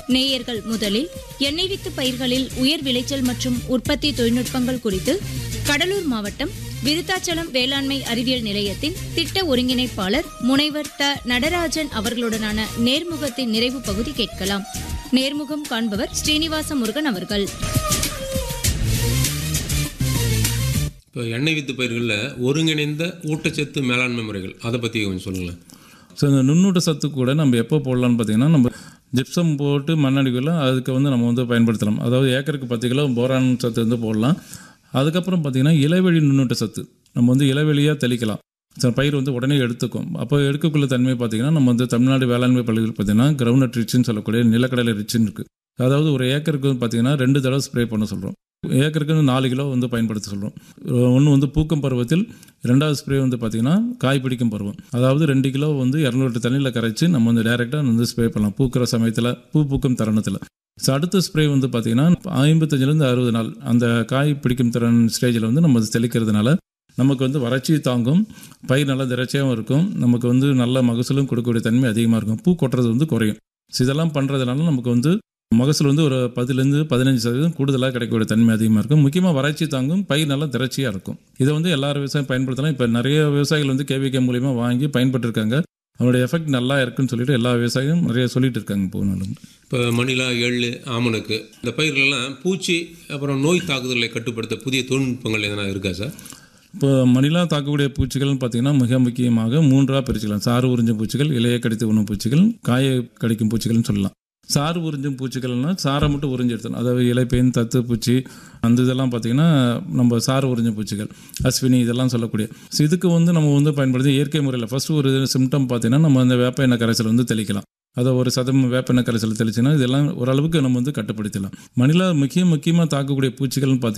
நேயர்கள் முதலில் எண்ணெய் வித்து பயிர்களில் உயர் விளைச்சல் மற்றும் உற்பத்தி தொழில்நுட்பங்கள் குறித்து கடலூர் மாவட்டம் விருத்தாச்சலம் வேளாண்மை அறிவியல் நிலையத்தின் திட்ட ஒருங்கிணைப்பாளர் முனைவர் த நடராஜன் அவர்களுடனான நேர்முகத்தின் நிறைவு பகுதி கேட்கலாம் நேர்முகம் காண்பவர் ஸ்ரீனிவாச முருகன் அவர்கள் இப்போ எண்ணெய் வித்து பயிர்களில் ஒருங்கிணைந்த ஊட்டச்சத்து மேலாண்மை முறைகள் அதை பற்றி கொஞ்சம் சொல்லுங்களேன் ஸோ இந்த நுண்ணூட்ட சத்து கூட நம்ம எப்போ போடலாம்னு பார்த்தீங்கன்னா நம்ம ஜிப்சம் போட்டு மண்ணடிக்கல அதுக்கு வந்து நம்ம வந்து பயன்படுத்தலாம் அதாவது ஏக்கருக்கு பத்து கிலோ போரான் சத்து வந்து போடலாம் அதுக்கப்புறம் பார்த்தீங்கன்னா இலைவெளி நுண்ணூட்ட சத்து நம்ம வந்து இலைவெளியாக தெளிக்கலாம் ஸோ பயிர் வந்து உடனே எடுத்துக்கும் அப்போ எடுக்கக்குள்ள தன்மை பார்த்தீங்கன்னா நம்ம வந்து தமிழ்நாடு வேளாண்மை பள்ளிகள் பார்த்தீங்கன்னா கிரவுண்ட் ரிச்சுன்னு சொல்லக்கூடிய நிலக்கடலை ரிச்சுன்னு இருக்குது அதாவது ஒரு ஏக்கருக்கு பார்த்தீங்கன்னா ரெண்டு தடவை ஸ்ப்ரே பண்ண சொல்கிறோம் ஏக்கருக்கு நாலு கிலோ வந்து பயன்படுத்த சொல்கிறோம் ஒன்று வந்து பூக்கும் பருவத்தில் ரெண்டாவது ஸ்ப்ரே வந்து பார்த்திங்கன்னா காய் பிடிக்கும் பருவம் அதாவது ரெண்டு கிலோ வந்து இரநூறு லிட்டர் தண்ணியில் கரைச்சி நம்ம வந்து டைரெக்டாக வந்து ஸ்ப்ரே பண்ணலாம் பூக்கிற சமயத்தில் பூ பூக்கும் தருணத்தில் ஸோ அடுத்த ஸ்ப்ரே வந்து பார்த்திங்கன்னா ஐம்பத்தஞ்சிலேருந்து அறுபது நாள் அந்த காய் பிடிக்கும் திறன் ஸ்டேஜில் வந்து நம்ம தெளிக்கிறதுனால நமக்கு வந்து வறட்சி தாங்கும் பயிர் நல்லா திரட்சியாகவும் இருக்கும் நமக்கு வந்து நல்ல மகசூலும் கொடுக்கக்கூடிய தன்மை அதிகமாக இருக்கும் பூ கொட்டுறது வந்து குறையும் ஸோ இதெல்லாம் பண்ணுறதுனால நமக்கு வந்து மகசூல் வந்து ஒரு பதிலேருந்து பதினஞ்சு சதவீதம் கூடுதலாக கிடைக்கக்கூடிய தன்மை அதிகமாக இருக்கும் முக்கியமாக வறட்சி தாங்கும் பயிர் நல்லா திரட்சியாக இருக்கும் இதை வந்து எல்லா விவசாயம் பயன்படுத்தலாம் இப்போ நிறைய விவசாயிகள் வந்து கேவிகே மூலியமாக வாங்கி பயன்பட்டுருக்காங்க அதோட எஃபெக்ட் நல்லா இருக்குன்னு சொல்லிட்டு எல்லா விவசாயிகளும் நிறைய சொல்லிட்டு இருக்காங்க போனாலும் இப்போ மணிலா எள்ளு ஆமணக்கு இந்த பயிர்களெல்லாம் பூச்சி அப்புறம் நோய் தாக்குதலை கட்டுப்படுத்த புதிய தொழில்நுட்பங்கள் எதனா இருக்கா சார் இப்போ மணிலா தாக்கக்கூடிய பூச்சிகள்னு பார்த்தீங்கன்னா மிக முக்கியமாக மூன்றாக பிரிச்சுக்கலாம் சாறு உறிஞ்சும் பூச்சிகள் இலையை கடித்து உண்ணும் பூச்சிகள் காயை கடிக்கும் பூச்சிகள்னு சொல்லலாம் சாறு உறிஞ்சும் பூச்சிகள்னா சாரை மட்டும் உறிஞ்சி எடுத்தணும் அதாவது இலைப்பேன் தத்து பூச்சி அந்த இதெல்லாம் பார்த்தீங்கன்னா நம்ம சாறு உறிஞ்சும் பூச்சிகள் அஸ்வினி இதெல்லாம் சொல்லக்கூடிய ஸோ இதுக்கு வந்து நம்ம வந்து பயன்படுத்தி இயற்கை முறையில் ஃபஸ்ட்டு ஒரு சிம்டம் பார்த்தீங்கன்னா நம்ம அந்த வேப்ப எண்ணெய் கரைசல் வந்து தெளிக்கலாம் அதை ஒரு சதம் வேப்பெண்ணெய் கரைசல் தெளிச்சுன்னா இதெல்லாம் ஓரளவுக்கு நம்ம வந்து கட்டுப்படுத்தலாம் மணிலா முக்கிய முக்கியமாக தாக்கக்கூடிய பூச்சிகள்னு பார்த்தீங்கன்னா